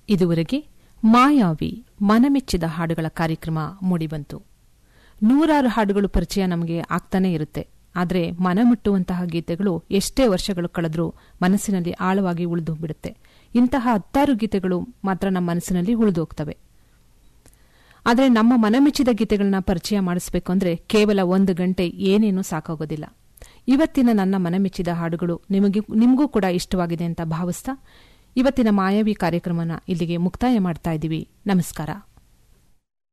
ಇದುವರೆಗೆ ಮಾಯಾವಿ ಮನಮೆಚ್ಚಿದ ಹಾಡುಗಳ ಕಾರ್ಯಕ್ರಮ ಮೂಡಿಬಂತು ನೂರಾರು ಹಾಡುಗಳು ಪರಿಚಯ ನಮಗೆ ಆಗ್ತಾನೆ ಇರುತ್ತೆ ಆದರೆ ಮನಮುಟ್ಟುವಂತಹ ಗೀತೆಗಳು ಎಷ್ಟೇ ವರ್ಷಗಳು ಕಳೆದರೂ ಮನಸ್ಸಿನಲ್ಲಿ ಆಳವಾಗಿ ಉಳಿದು ಬಿಡುತ್ತೆ ಇಂತಹ ಹತ್ತಾರು ಗೀತೆಗಳು ಮಾತ್ರ ನಮ್ಮ ಮನಸ್ಸಿನಲ್ಲಿ ಉಳಿದೋಗ್ತವೆ ಆದರೆ ನಮ್ಮ ಮನಮೆಚ್ಚಿದ ಗೀತೆಗಳನ್ನ ಪರಿಚಯ ಮಾಡಿಸಬೇಕು ಅಂದರೆ ಕೇವಲ ಒಂದು ಗಂಟೆ ಏನೇನೂ ಸಾಕಾಗೋದಿಲ್ಲ ಇವತ್ತಿನ ನನ್ನ ಮನಮೆಚ್ಚಿದ ಹಾಡುಗಳು ನಿಮಗೆ ನಿಮಗೂ ಕೂಡ ಇಷ್ಟವಾಗಿದೆ ಅಂತ ಭಾವಿಸ್ತಾ ಇವತ್ತಿನ ಮಾಯಾವಿ ಕಾರ್ಯಕ್ರಮನ ಇಲ್ಲಿಗೆ ಮುಕ್ತಾಯ ಮಾಡ್ತಾ ಇದ್ದೀವಿ ನಮಸ್ಕಾರ